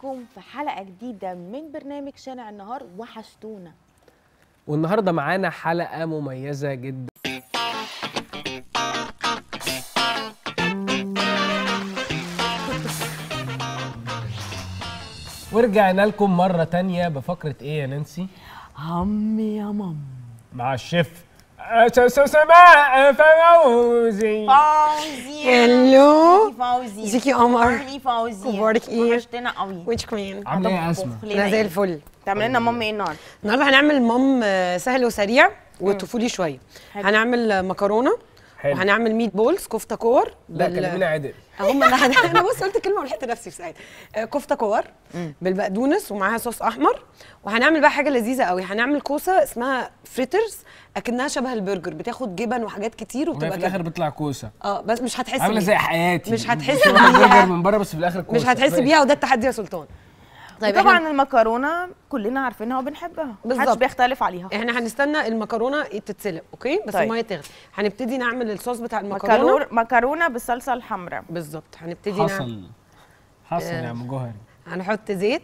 معاكم في حلقة جديدة من برنامج شارع النهار وحشتونا والنهارده معانا حلقه مميزه جدا ورجعنا لكم مرة تانية بفقرة ايه يا نانسي؟ هم يا مام مع الشيف أساس سماء فوزي فوزي هلو فوزي ازيك يا قمر أهلي فوزي أخبارك إيه؟ وحشتنا قوي وانت كمان عاملة ايه يا اسماء؟ انا زي الفل تعمل لنا مام ايه النهارده؟ النهارده هنعمل مام آه، سهل وسريع وطفولي شويه حلو. هنعمل آه، مكرونه حلو وهنعمل ميت بولز كفته كور لا بال- كلمينا عدل هم انا انا بص قلت كلمه ولحقت نفسي في ساعتها آه، كفته كور بالبقدونس ومعاها صوص احمر وهنعمل بقى حاجه لذيذه قوي هنعمل كوسه اسمها فريترز اكنها شبه البرجر بتاخد جبن وحاجات كتير وهي في وبتبقى الاخر كده بيطلع كوسه اه بس مش هتحس عامله بيها. زي حياتي مش هتحس شبه بيها. البرجر من بره بس في الاخر كوسه مش هتحس ماشي. بيها وده التحدي يا سلطان طيب إحنا- طبعا المكرونة كلنا عارفينها وبنحبها محدش بالظبط. بيختلف عليها احنا هنستنى المكرونه تتسلق اوكي بس طيب. الميه تغلي هنبتدي نعمل الصوص بتاع المكرونه مكرونة مكرونة بالصلصة الحمراء بالظبط هنبتدي نعمل حصل حصل آه. يا عم جوهري هنحط زيت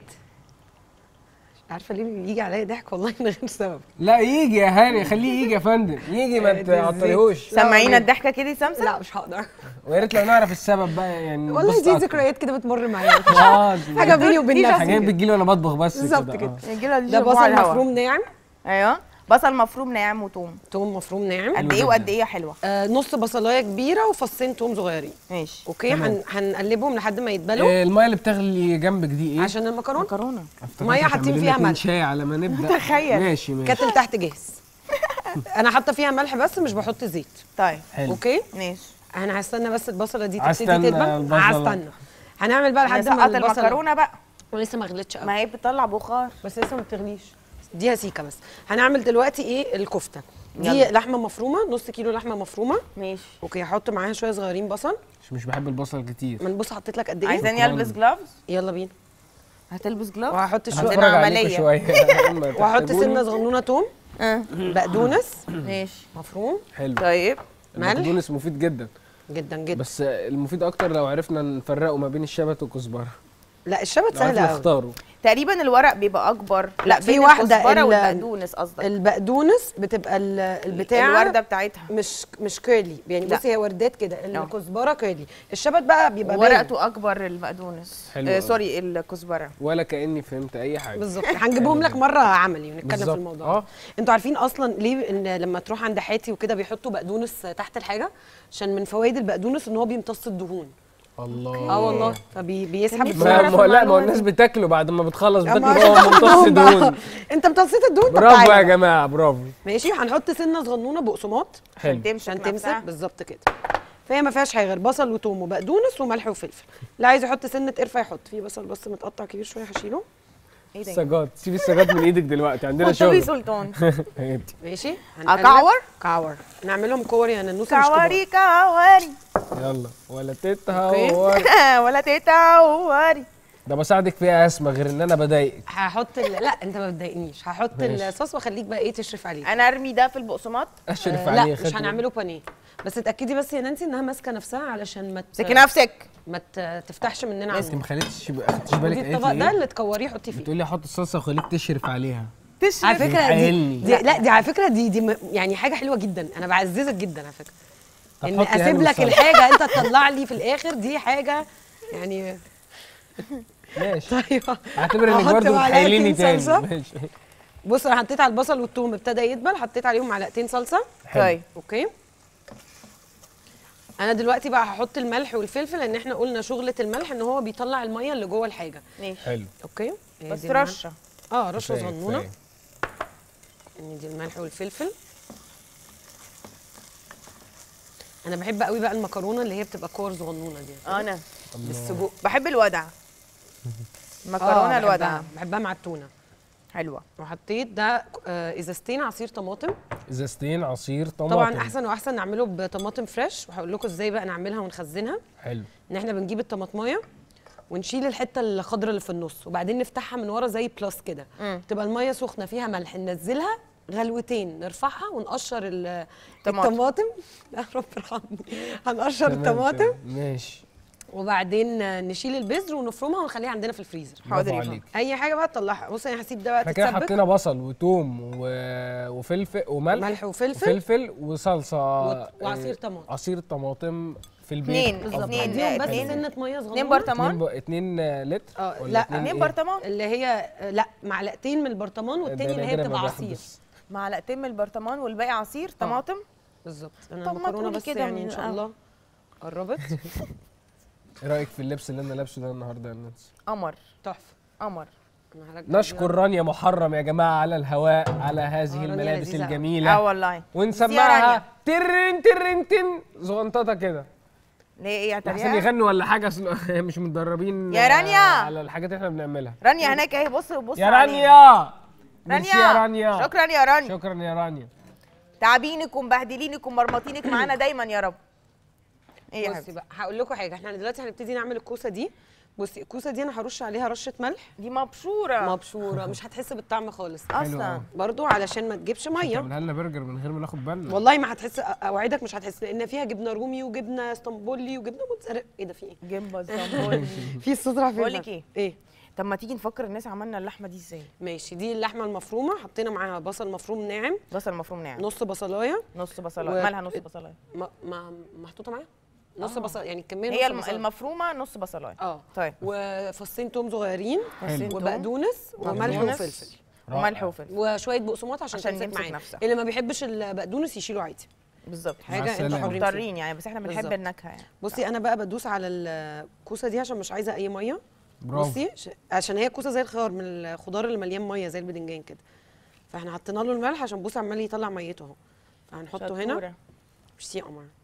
مش عارفه ليه بيجي عليا ضحك والله من غير سبب لا يجي يا هاني خليه يجي يا فندم يجي ما آه، دي تعطليهوش لا، سمعينا والله. الضحكة كده يا سمسم لا مش هقدر ويا ريت لو نعرف السبب بقى يعني والله نبسط دي أكتر. ذكريات كده بتمر معايا اه دي- حاجه بيني وبين دي حاجات نفسي بتجيلي وانا بطبخ بس بالظبط كده كده. آه. الجيلة دي ده شربوها بصل على الهوا. مفروم ناعم ايوه بصل مفروم ناعم وتوم توم مفروم ناعم قد ايه جدا. وقد ايه حلوة آه نص بصلايه كبيره وفصين توم صغيرين ماشي اوكي تمام. هن... هنقلبهم لحد ما يتبلوا إيه الميه اللي بتغلي جنبك دي ايه؟ عشان المكرونه مكرونة افتكرت مية هتعملي حاطين لنا فيها اتنين ملح. شاي على ما نبدا تخيل. ماشي ماشي كاتل تحت جاهز انا حاطه فيها ملح بس مش بحط زيت طيب حلو اوكي ماشي انا هستنى بس البصله دي عايز تبتدي استنى تدبل البصلة. هستنى هنعمل بقى لحد ما نسقط البصله المكرونة بقى ولسه ما غلتش قوي ما هي بتطلع بخار بس لسه ما بتغليش اديها سيكه بس هنعمل دلوقتي ايه الكفته دي يلا. لحمه مفرومه نص كيلو لحمه مفرومه ماشي اوكي هحط معاها شويه صغيرين بصل مش مش بحب البصل كتير ما نبص حطيت لك قد ايه عايزاني البس جلافز يلا بينا هتلبس جلافز وهحط شويه عندنا هتفرج عليكم عملية. شويه ما وهحط تحتاجوني. سنه صغنونه توم اه بقدونس ماشي مفروم حلو طيب ملح. البقدونس مفيد جدا جدا جدا بس المفيد اكتر لو عرفنا نفرقه ما بين الشبت والكزبره لا الشبت لو سهل عرفنا قوي نختاره تقريبا الورق بيبقى اكبر لا، في بين واحدة الكزبرة ال- والبقدونس قصدك البقدونس بتبقى ال- البتاع الورده بتاعتها مش مش كيرلي يعني لا. بصي هي وردات كده الكزبره كيرلي الشبت بقى بيبقى باين. ورقته اكبر البقدونس حلو آه أوي. سوري الكزبره ولا كاني فهمت اي حاجه بالظبط هنجيبهم لك مره عملي ونتكلم في بالظبط. الموضوع آه. ده انتوا عارفين اصلا ليه ان لما تروح عند حاتي وكده بيحطوا بقدونس تحت الحاجه عشان من فوائد البقدونس ان هو بيمتص الدهون الله اه والله فبيسحب نفسي ما أعرف ما لا ما هو المعلومة الناس دي. بتاكله بعد ما بتخلص يا بتاكله ما هو عشان ممتص تاخد دهون دهون بقى. انت امتصيت الدهون طب برافو تعالى يا بقى. جماعه برافو ماشي هنحط سنه صغنونه بقسماط حلو تمسك عشان نفسها. تمسك بالظبط كده فهي ما فيهاش حاجه غير بصل وتوم وبقدونس وملح وفلفل اللي عايز يحط سنه قرفه يحط في بصل بس متقطع كبير شويه هشيله ايه ده السجاد سيبي السجاد من ايدك دلوقتي عندنا قلت لي شغل سلطان هاتي. ماشي أكعور؟ كعور نعملهم كور يا ننوسه مش كبار. كواري كواري يلا ولا تتهور ولا تتعوري ده بساعدك فيها يا اسماء غير ان انا بضايقك هحط ال... لا انت ما بتضايقنيش هحط ماشي. الصوص واخليك بقى ايه تشرف عليه انا ارمي ده في البقسماط اشرف آه عليه لا مش خدمة. هنعمله بانيه بس اتاكدي بس يا نانسي انها ماسكه نفسها علشان ما ت- امسكي نفسك ما ت- تفتحش مننا انت عنه ما خدتش خدتش بالك ودي قالت الطبق لي ده ايه اللي تكوريه حطي فيه بتقولي احط الصلصه وخليك تشرف عليها تشرب على فكره دي, بتحايلني. دي لا دي على فكره دي دي م- يعني حاجه حلوه جدا انا بعززك جدا على فكره طب ان حطي اسيب هاني لك والصلصة. الحاجه انت تطلع لي في الاخر دي حاجه يعني ماشي طيب اعتبر انك هحط برضه معلقتين بتحايليني تاني صلصة. ماشي بص انا حطيت على البصل والثوم ابتدى يدبل حطيت عليهم معلقتين صلصه طيب اوكي انا دلوقتي بقى هحط الملح والفلفل لان احنا قلنا شغله الملح ان هو بيطلع الميه اللي جوه الحاجه ماشي حلو اوكي بس دي الملح. رشه اه رشه كفاية، صغنونه كفاية. ندي الملح والفلفل انا بحب قوي بقى المكرونه اللي هي بتبقى كور صغنونه دي انا بالسجق بحب الودع آه، مكرونه بحبها- الودع بحبها مع التونه حلوه وحطيت ده آه، ازازتين عصير طماطم ازازتين عصير طماطم طبعا احسن واحسن نعمله بطماطم فريش وهقول لكم ازاي بقى نعملها ونخزنها حلو ان احنا بنجيب الطماطمايه ونشيل الحته الخضراء اللي في النص وبعدين نفتحها من ورا زي بلاس كده مم. تبقى الميه سخنه فيها ملح ننزلها غلوتين نرفعها ونقشر ال- طماطم. الطماطم لا رب ارحمني هنقشر تمام، الطماطم تمام. ماشي وبعدين آه، نشيل البذر ونفرمها ونخليها عندنا في الفريزر حاضر برافو يا عليك اي حاجه بقى تطلعها بص انا هسيب ده بقى احنا كده تتسبك حطينا بصل وتوم و... وفلفل وملح ملح وفلفل وفلفل وصلصه و- وعصير آه، طماطم. عصير طماطم في البيت اتنين، أفضل. بالظبط. اتنين. اديهم بس اتنين- سنه ميه صغيره اتنين اتنين, برطمان ب... اتنين آه، لتر اه ولا لا اتنين إيه؟ برطمان اللي هي آه، لا معلقتين من البرطمان ده والتاني اللي هي نادراً ما بتبقى عصير بحبس. معلقتين من البرطمان والباقي عصير طماطم بالظبط انا طب ما المكرونه تقولي بس كده يعني من ان شاء الأول. الله قربت ايه رايك في اللبس اللي انا لابسه ده النهارده يا نانسي قمر تحفه قمر انا هرجع نشكر رانيا محرم يا جماعه على الهواء على آه، هذه رانيا الملابس لذيذة أوي. اه الجميله والله رانيا. ونسمعها ترن ترن تن زغنططه كده ليه ايه يا احسن تريقة؟ يغنوا ولا حاجه اصل مش متدربين يا رانيا! آه، على الحاجات اللي احنا بنعملها رانيا هناك اهي بص بص يا عليها. رانيا ميرسي رانيا يا رانيا شكرا يا رانيا شكرا يا رانيا تعبينك ومبهدلينك ومرمطينك معانا دايما يا رب ايه يا بصي حبيبتي بقى هقول لكم حاجه احنا دلوقتي هنبتدي نعمل الكوسه دي بصي الكوسه دي انا هرش عليها رشه ملح دي مبشوره مبشوره مش هتحس بالطعم خالص حلو اصلا أوي. برضو علشان ما تجيبش ميه تعملها لنا برجر من غير ما ناخد بالنا والله ما هتحس اوعدك مش هتحس لان فيها جبنه رومي وجبنه اسطنبولي وجبنه موتزاريلا ايه ده في ايه جنب الزنبول في الصوت راح فين بقول ده؟ لك ايه ايه طب ما تيجي نفكر الناس عملنا اللحمه دي ازاي ماشي دي اللحمه المفرومه حطينا معاها بصل مفروم ناعم بصل مفروم ناعم نص بصلايه نص بصلايه و- مالها نص بصلايه ما ما محطوطه معاها نص آه. بصل يعني الكميه هي نص الم- بصلاية. المفرومه نص بصلايه اه طيب وفصين توم صغيرين فصين توم وبقدونس وملح وبقدونس وفلفل رائع. وملح وفلفل وشويه بقسماط عشان, عشان تمسك يمسك معانا نفسها. اللي ما بيحبش البقدونس يشيله عادي بالظبط حاجه انتوا السلامة. حرين فيها. مضطرين يعني بس احنا بنحب بالظبط. النكهه يعني بصي انا بقى بدوس على الكوسه دي عشان مش عايزه اي ميه برافو بصي ش- عشان هي كوسه زي الخيار من الخضار اللي مليان ميه زي البدنجان كده فاحنا حطينا له الملح عشان بصي عمال يطلع ميته اهو فهنحطه هنا شطورة. ميرسي يا قمر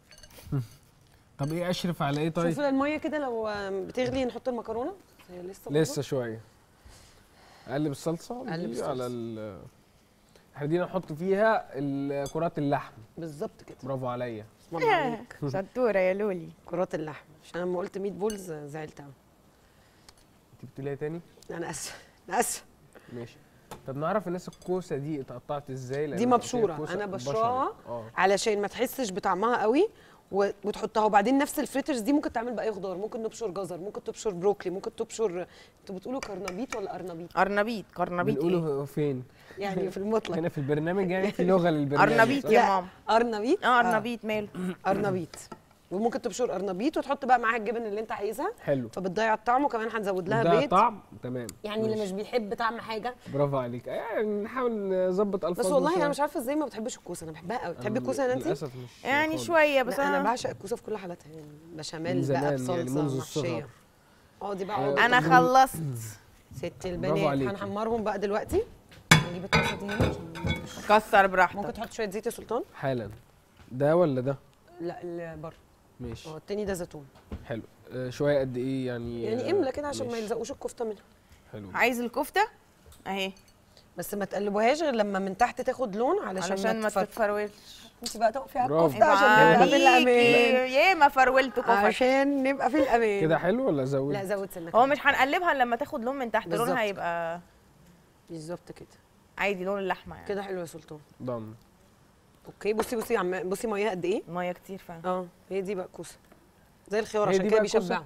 طب ايه اشرف على ايه طيب شوفي الميه كده لو بتغلي نحط المكرونه هي لسه برضه. لسه شويه اقلب الصلصه قلب دي الصلصة. على ال احنا دي نحط فيها ال- كرات اللحم بالظبط كده برافو عليا بسم الله عليك شطوره يا لولي كرات اللحم عشان لما قلت 100 بولز زعلت قوي انت بتقولي ايه تاني انا اسفه انا اسفه ماشي طب نعرف الناس الكوسه دي اتقطعت ازاي لأن دي أنا مبشوره كوسة انا بشري. بشراها اه علشان ما تحسش بطعمها قوي و- وتحطها وبعدين نفس الفريترز دي ممكن تعمل باي خضار ممكن نبشر جزر ممكن تبشر بروكلي ممكن تبشر انتوا بتقولوا كرنبيط ولا ارنبيط ارنبيط كرنبيط ايه بنقوله فين يعني في المطلق هنا في البرنامج يعني في لغه للبرنامج ارنبيط صح؟ يا لا. ماما ارنبيط اه ارنبيط ماله ارنبيط وممكن تبشر ارنبيط وتحط بقى معاها الجبن اللي انت عايزها حلو فبتضيع الطعم وكمان هنزود لها ده بيض طعم تمام يعني اللي ماشي. مش بيحب طعم حاجه برافو عليك يعني نحاول نظبط الفاظ بس والله انا مش عارفه ازاي ما بتحبش الكوسه انا بحبها قوي بتحبي الكوسه يا نانسي للاسف مش يعني خالص. شويه بس لا انا انا بعشق الكوسه في كل حالاتها يعني من بشاميل زمان بقى يعني بصلصه منذ محشيه الصغر. اه دي بقى آه، عقدة انا الأم. خلصت ست برافو البنات عليكي. هنحمرهم بقى دلوقتي نجيب الطاسه دي هنا عشان كسر ممكن براحتك تحط شويه زيت يا سلطان حالا ده ولا ده لا اللي بره ماشي اه التاني ده زيتون حلو آه، شويه قد ايه يعني يعني آه، املى كده عشان ما ماشي. يلزقوش الكفته منها حلو عايز الكفته اهي بس ما تقلبوهاش غير لما من تحت تاخد لون علشان, علشان ما تفر- تتفرولش انت بقى تقفي على برافو. الكفته عشان نبقى في الامان يا ما فرولت كفر عشان نبقى في الامان كده حلو ولا ازود لا زود سنه هو كمان. مش هنقلبها لما تاخد لون من تحت بالظبط. لونها هيبقى بالظبط كده عادي لون اللحمه يعني كده حلو يا سلطان ضن اوكي بصي بصي يا عم بصي ميه قد ايه ميه كتير فعلا اه هي دي بقى كوسه زي الخيار هي عشان دي كده بقى كوسة؟ بيشبعوا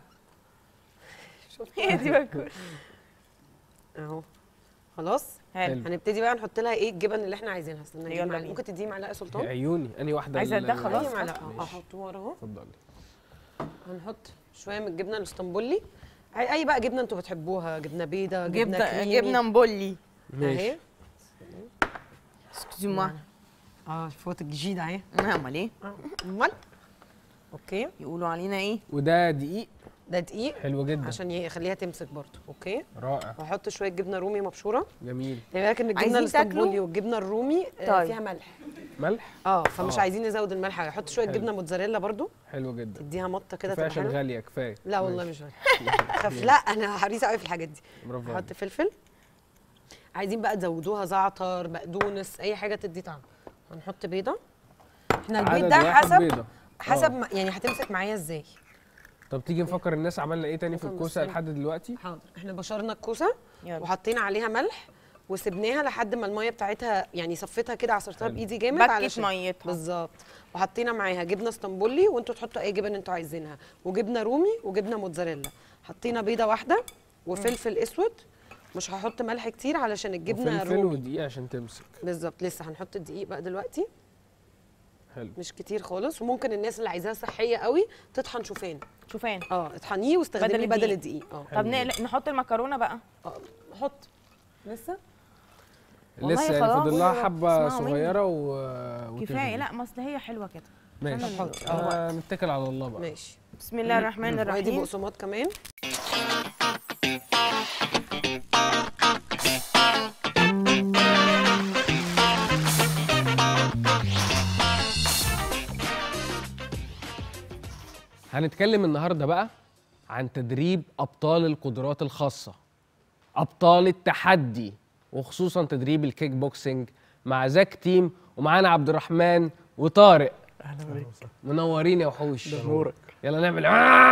هي دي بقى كويس. اهو خلاص حلو حلو. هنبتدي بقى نحط لها ايه الجبن اللي احنا عايزينها استنى يلا نجيب معلقة. بينا. ممكن تديني معلقه يا يا سلطان عيوني انهي واحده عايزة ال- ده خلاص؟ اي معلقه اه ماشي. احط ورا اهو اتفضلي هنحط شويه من الجبنه الاسطنبولي اي اي بقى جبنه انتوا بتحبوها جبنه بيضه جبنه جبنه كريمي جبنه مبولي ماشي اهي اكسكيوز موا اه فوت الجديد اهي امال ايه امال اوكي يقولوا علينا ايه وده دقيق ده دقيق حلو جدا عشان يخليها تمسك برضو اوكي رائع واحط شويه جبنه رومي مبشوره جميل خلي بالك ان الجبنه عايزين الاسطنبولي تاكلوا؟ والجبنه الرومي آه، طيب. فيها ملح ملح اه فمش آه. عايزين نزود الملح هحط شويه حلو. جبنه موتزاريلا برضو حلو جدا تديها مطه كده كفايه تبقى عشان حلوه غاليه كفايه لا والله ماشي. مش غالي خف لا انا حريصه قوي في الحاجات دي برافو احط عليك. فلفل عايزين بقى تزودوها زعتر بقدونس اي حاجه تدي طعم هنحط بيضه احنا البيض عدد ده واحد حسب بيضة. حسب آه. ما يعني هتمسك معايا ازاي طب تيجي نفكر الناس عملنا ايه تاني في ممكن الكوسه نصين. لحد دلوقتي حاضر احنا بشرنا الكوسه يلا وحطينا عليها ملح وسبناها لحد ما الميه بتاعتها يعني صفيتها كده عصرتها حلو. بايدي جامد بكت علشان ميتها بالظبط وحطينا معاها جبنه اسطنبولي وانتوا تحطوا اي جبن انتوا عايزينها وجبنه رومي وجبنه موتزاريلا حطينا بيضه واحده وفلفل اسود مش هحط ملح كتير علشان الجبنه وفلفل رومي ودقيق عشان تمسك بالظبط لسه هنحط الدقيق بقى دلوقتي حلو مش كتير خالص وممكن الناس اللي عايزاها صحيه قوي تطحن شوفان شوفان اه اطحنيه واستخدميه بدل بدل الدقيق. الدقيق اه طب نقل- نحط المكرونه بقى آه، حط لسه والله لسه يعني خلاص. فاضل لها حبه اسمعوا مني. صغيره و كفايه وتغلي. لا ما اصل هي حلوه كده ماشي حط. آه نتكل على الله بقى ماشي بسم الله الرحمن وادي الرحيم بقسماط كمان هنتكلم النهارده بقى عن تدريب ابطال القدرات الخاصه ابطال التحدي وخصوصا تدريب الكيك بوكسنج مع زاك تيم ومعانا عبد الرحمن وطارق اهلا بيك منورين يا وحوش نورك يلا نعمل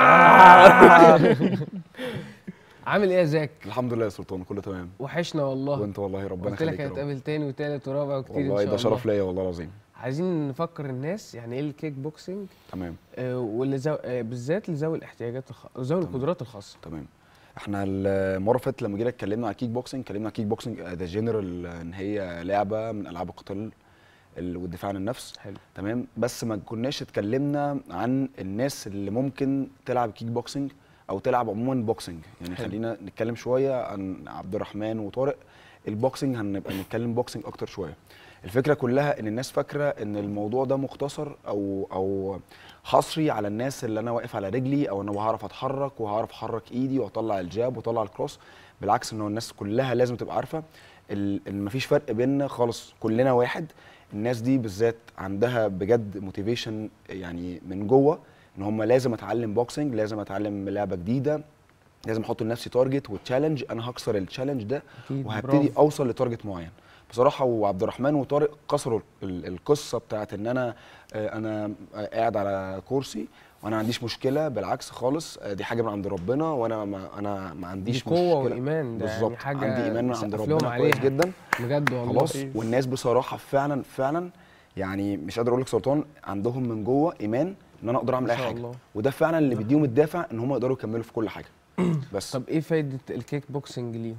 عامل ايه يا زاك الحمد لله يا سلطان كله تمام وحشنا والله وانت والله ربنا قلت لك يخليك يا رب. هنتقابل تاني وتالت ورابع وكتير ان والله شاء ده الله شرف ليا والله العظيم عايزين نفكر الناس يعني ايه الكيك بوكسنج تمام آه، واللي زو... آه، بالذات لذوي الاحتياجات الخ... ذوي القدرات الخاصه تمام احنا المره اللي فاتت لما جينا اتكلمنا على الكيك بوكسنج اتكلمنا على الكيك بوكسنج ده جنرال ان هي لعبه من العاب القتال ال- والدفاع عن النفس حلو تمام بس ما كناش اتكلمنا عن الناس اللي ممكن تلعب كيك بوكسنج او تلعب عموما بوكسنج يعني حلو. خلينا نتكلم شويه عن عبد الرحمن وطارق البوكسنج هنبقى نتكلم بوكسنج اكتر شويه الفكره كلها ان الناس فاكره ان الموضوع ده مختصر او او حصري على الناس اللي انا واقف على رجلي او انا بعرف اتحرك وهعرف احرك ايدي واطلع الجاب واطلع الكروس بالعكس ان هو الناس كلها لازم تبقى عارفه ال- ان مفيش فرق بيننا خالص كلنا واحد الناس دي بالذات عندها بجد موتيفيشن يعني من جوه ان هم لازم اتعلم بوكسنج لازم اتعلم لعبه جديده لازم احط لنفسي تارجت وتشالنج انا هكسر التشالنج ده أكيد، وهبتدي برافو. اوصل لتارجت معين بصراحه وعبد الرحمن وطارق كسروا ال- القصه بتاعت ان انا آه، انا آه، قاعد على كرسي وانا ما عنديش مشكله بالعكس خالص آه، دي حاجه من عند ربنا وانا ما انا ما عنديش دي قوه مشكله وايمان ده بالظبط يعني حاجه عندي ايمان من عند نسقف لهم ربنا كويس عليها. جدا بجد والله خلاص أكيد. والناس بصراحه فعلا فعلا يعني مش قادر اقول لك سلطان عندهم من جوه ايمان ان انا اقدر اعمل ما اي شاء حاجه الله. وده فعلا اللي بيديهم الدافع ان هم يقدروا يكملوا في كل حاجه بس طب ايه فايده الكيك بوكسنج ليهم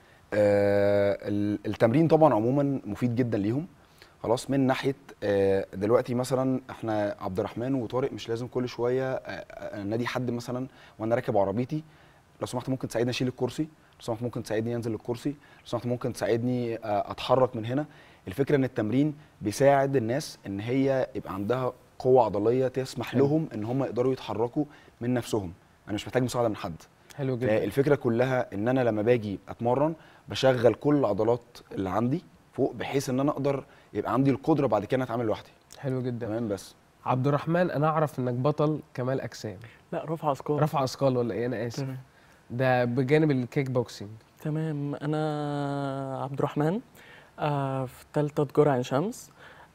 آه ال- التمرين طبعا عموما مفيد جدا ليهم خلاص من ناحيه آه دلوقتي مثلا احنا عبد الرحمن وطارق مش لازم كل شويه آه آه نادي حد مثلا وانا راكب عربيتي لو سمحت ممكن تساعدني اشيل الكرسي لو سمحت ممكن تساعدني انزل الكرسي لو سمحت ممكن تساعدني آه اتحرك من هنا الفكره ان التمرين بيساعد الناس ان هي يبقى عندها قوه عضليه تسمح حلو. لهم ان هم يقدروا يتحركوا من نفسهم انا مش محتاج مساعده من حد حلو جدا الفكره كلها ان انا لما باجي اتمرن بشغل كل العضلات اللي عندي فوق بحيث ان انا اقدر يبقى عندي القدره بعد كده إن اتعامل لوحدي حلو جدا تمام بس عبد الرحمن انا اعرف انك بطل كمال اجسام لا رفع اذكار رفع اثقال ولا ايه انا اسف تمام ده بجانب الكيك بوكسنج تمام انا عبد الرحمن آه في ثالثه تجاره عين شمس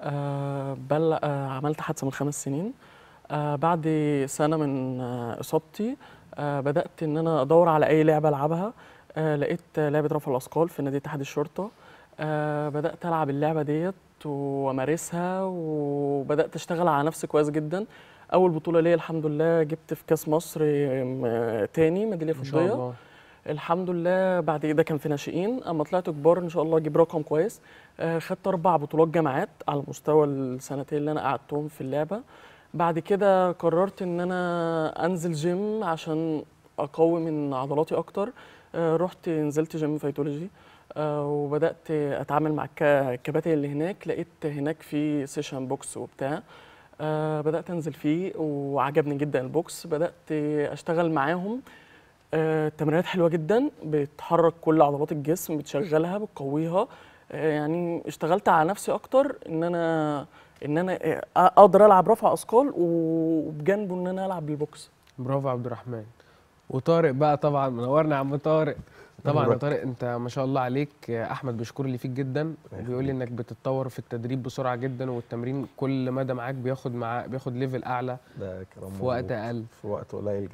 آه بل آه عملت حادثه من خمس سنين آه بعد سنه من آه اصابتي آه بدات ان انا ادور على اي لعبه العبها آه لقيت لعبه رفع الاثقال في نادي اتحاد الشرطه آه بدات العب اللعبه ديت وامارسها وبدات اشتغل على نفسي كويس جدا اول بطوله ليا الحمد لله جبت في كاس مصر آه، تاني ميداليه ما شاء فضيه الله الحمد لله بعد كده كان في ناشئين اما طلعت كبار ان شاء الله اجيب رقم كويس آه، خدت اربع بطولات جامعات على مستوى السنتين اللي انا قعدتهم في اللعبه بعد كده قررت ان انا انزل جيم عشان اقوي من عضلاتي اكتر آه، رحت نزلت جيم فيتولوجي آه، وبدات اتعامل مع الك- الكباتن اللي هناك لقيت هناك في سيشن بوكس وبتاع آه، بدات انزل فيه وعجبني جدا البوكس بدات اشتغل معاهم آه، التمرينات حلوه جدا بتحرك كل عضلات الجسم بتشغلها بتقويها آه، يعني اشتغلت على نفسي اكتر ان انا ان انا آه، اقدر العب رفع اثقال وبجانبه ان انا العب بالبوكس برافو عبد الرحمن وطارق بقى طبعا منورنا يا عم طارق طبعا يا منورك. طارق انت ما شاء الله عليك احمد بيشكر لي فيك جدا وبيقول لي انك بتتطور في التدريب بسرعه جدا والتمرين كل مدى معاك بياخد معاك بياخد ليفل اعلى ده كلام في وقت مظبوط. اقل في وقت قليل جدا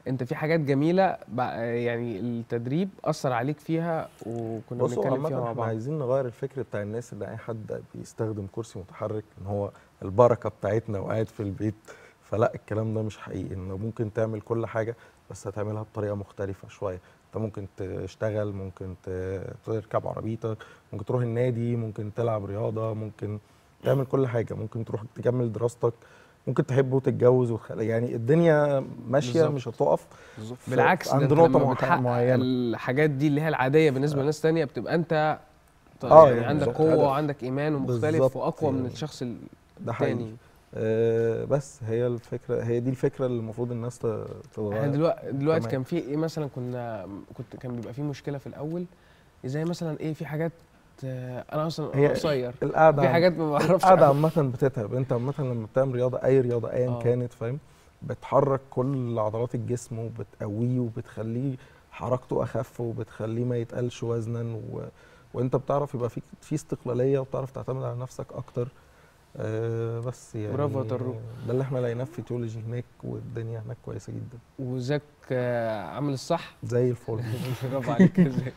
انت في حاجات جميله بقى- يعني التدريب اثر عليك فيها وكنا بصوا بنتكلم فيها عامة مع احنا بعض عايزين نغير الفكر بتاع الناس اللي اي حد بيستخدم كرسي متحرك ان هو البركة بتاعتنا وقاعد في البيت فلا الكلام ده مش حقيقي انه ممكن تعمل كل حاجة بس هتعملها بطريقة مختلفة شوية انت ممكن تشتغل ممكن ت- تركب عربيتك ممكن تروح النادي ممكن تلعب رياضة ممكن تعمل كل حاجة ممكن تروح تكمل دراستك ممكن تحب وتتجوز وتخلق يعني الدنيا ماشية بالظبط. مش هتقف بالظبط في- بالعكس ده عند انت نقطة لما مع- بتحقق معينة الحاجات دي اللي هي العاديه بالنسبه لناس تانية بتبقى انت ط- آه، يعني يعني عندك بالظبط، قوه هدف. وعندك ايمان ومختلف بالظبط، واقوى من يعني الشخص ده حقيقي التاني آه، بس هي الفكره هي دي الفكره اللي المفروض الناس ت- احنا تتغير دلوقتي دلوقتي تمام. كان في ايه مثلا كنا كنت كان بيبقى في مشكله في الاول زي مثلا ايه في حاجات آه، انا اصلا هي قصير القعده في عم- حاجات ما بعرفش القعده أعمل. عامه بتتعب انت عامه لما بتعمل رياضه اي رياضه ايا آه. كانت فاهم بتحرك كل عضلات الجسم وبتقويه وبتخليه حركته اخف وبتخليه ما يتقلش وزنا و... وانت بتعرف يبقى فيك في استقلاليه وبتعرف تعتمد على نفسك اكتر آه بس يعني برافو يا طروق. ده اللي احنا لقيناه في فيتيولوجي هناك والدنيا هناك كويسه جدا وزاك آه، عامل الصح زي الفل برافو عليك يا زاك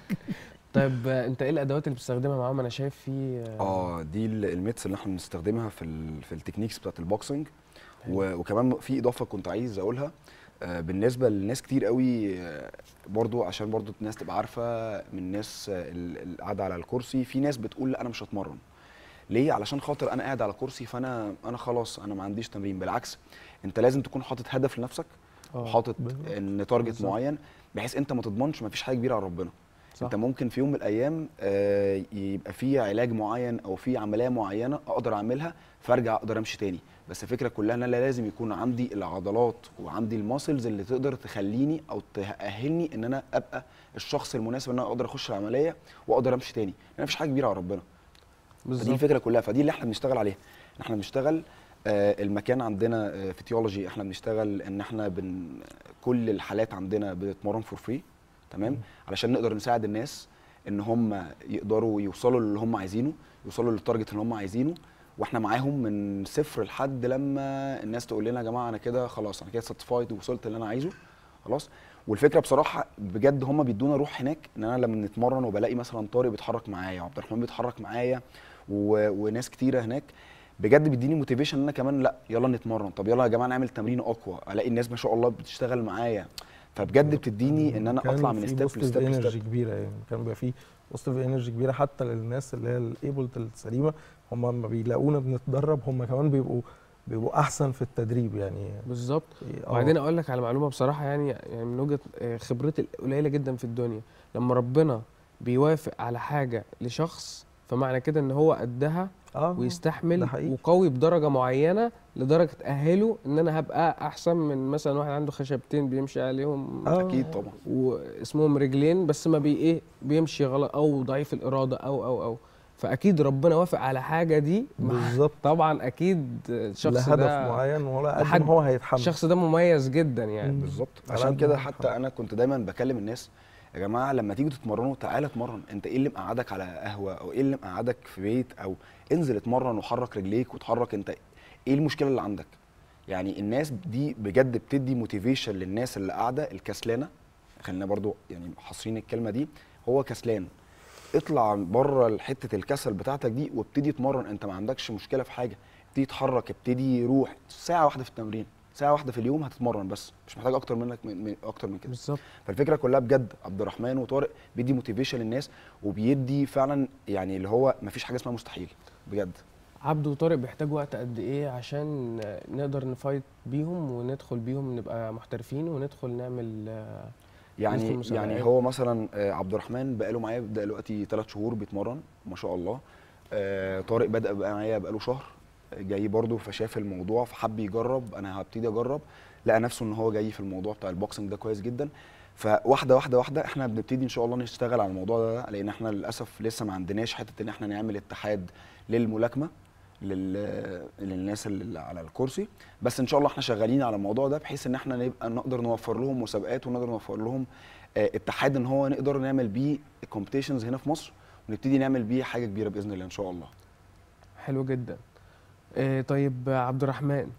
طيب آه، انت ايه الادوات اللي بتستخدمها معاهم انا شايف في آه، اه دي ال- الميتس اللي احنا بنستخدمها في ال في التكنيكس بتاعت البوكسنج و- وكمان في اضافه كنت عايز اقولها آه، بالنسبه لناس كتير قوي آه، برضو عشان برضو الناس تبقى عارفه من الناس آه، ال- اللي قاعده على الكرسي في ناس بتقول لا انا مش هتمرن ليه علشان خاطر انا قاعد على كرسي فانا انا خلاص انا ما عنديش تمرين بالعكس انت لازم تكون حاطط هدف لنفسك آه، وحاطط بالظبط. ان تارجت بالظبط. معين بحيث انت ما تضمنش ما فيش حاجه كبيره على ربنا صح. انت ممكن في يوم من الايام آه، يبقى في علاج معين او في عمليه معينه اقدر اعملها فارجع اقدر امشي تاني بس الفكره كلها ان انا لازم يكون عندي العضلات وعندي الماسلز اللي تقدر تخليني او تاهلني ان انا ابقى الشخص المناسب ان انا اقدر اخش العمليه واقدر امشي تاني لان مفيش حاجه كبيره على ربنا فدي بالظبط الفكره كلها فدي اللي احنا بنشتغل عليها احنا بنشتغل آه، المكان عندنا آه، فيتيولوجي احنا بنشتغل ان احنا بن كل الحالات عندنا بتتمرن فور فري تمام علشان نقدر نساعد الناس ان هم يقدروا يوصلوا للي هم عايزينه يوصلوا للتارجت اللي هم عايزينه واحنا معاهم من صفر لحد لما الناس تقول لنا يا جماعه انا كده خلاص انا كده ساتسفايد ووصلت اللي انا عايزه خلاص والفكره بصراحه بجد هم بيدونا روح هناك ان انا لما نتمرن وبلاقي مثلا طارق بيتحرك معايا وعبد الرحمن بيتحرك معايا و... وناس كتيره هناك بجد بيديني موتيفيشن ان انا كمان لا يلا نتمرن طب يلا يا جماعه نعمل تمرين اقوى الاقي الناس ما شاء الله بتشتغل معايا فبجد بتديني ان انا كان اطلع من في ستيب positive لستيب انرجي لستيب كبيره يعني كان بيبقى في بوزيتيف انرجي كبيره حتى للناس اللي هي الايبل السليمه هم لما بيلاقونا بنتدرب هم كمان بيبقوا بيبقوا احسن في التدريب يعني بالظبط آه، وبعدين اقول لك على معلومه بصراحه يعني يعني من وجهه آه، خبرتي القليله جدا في الدنيا لما ربنا بيوافق على حاجه لشخص فمعنى كده ان هو قدها اه ده ويستحمل حقيقي. وقوي بدرجه معينه لدرجه تاهله ان انا هبقى احسن من مثلا واحد عنده خشبتين بيمشي عليهم آه. اكيد طبعا واسمهم رجلين بس ما بي ايه بيمشي غلط او ضعيف الاراده او او او فاكيد ربنا وافق على حاجه دي مع- بالظبط طبعا اكيد الشخص لهدف ده معين ولا قد لحد- ما هو هيتحمل الشخص ده مميز جدا يعني مم. بالظبط على عشان قد كده ما حتى هو. انا كنت دايما بكلم الناس يا جماعه لما تيجوا تتمرنوا تعالى اتمرن انت ايه اللي مقعدك على قهوه او ايه اللي مقعدك في بيت او انزل اتمرن وحرك رجليك وتحرك انت ايه المشكله اللي عندك يعني الناس دي بجد بتدي موتيفيشن للناس اللي قاعده الكسلانه خلينا برضو يعني حاصرين الكلمه دي هو كسلان اطلع بره حته الكسل بتاعتك دي وابتدي اتمرن انت ما عندكش مشكله في حاجه ابتدي اتحرك ابتدي روح ساعه واحده في التمرين ساعه واحده في اليوم هتتمرن بس مش محتاج اكتر منك من من- اكتر من كده بالظبط فالفكره كلها بجد عبد الرحمن وطارق بيدي موتيفيشن للناس وبيدي فعلا يعني اللي هو مفيش حاجه اسمها مستحيل بجد عبده وطارق بيحتاجوا وقت قد ايه عشان نقدر نفايت بيهم وندخل بيهم نبقى محترفين وندخل نعمل آه، ندخل يعني مسابقات. يعني هو مثلا آه، عبد الرحمن بقاله معايا بدا دلوقتي ثلاث شهور بيتمرن ما شاء الله آه، طارق بدا بقى معايا بقاله شهر جاي برضه فشاف الموضوع فحب يجرب انا هبتدي اجرب لقى نفسه ان هو جاي في الموضوع بتاع البوكسنج ده كويس جدا فواحده واحده واحده احنا بنبتدي ان شاء الله نشتغل على الموضوع ده لان احنا للاسف لسه ما عندناش حته ان احنا نعمل اتحاد للملاكمه لل... للناس اللي على الكرسي بس ان شاء الله احنا شغالين على الموضوع ده بحيث ان احنا نبقى نقدر نوفر لهم مسابقات ونقدر نوفر لهم آه، اتحاد ان هو نقدر نعمل بيه كومبيتيشنز هنا في مصر ونبتدي نعمل بيه حاجه كبيره باذن الله ان شاء الله حلو جدا آه، طيب آه، عبد الرحمن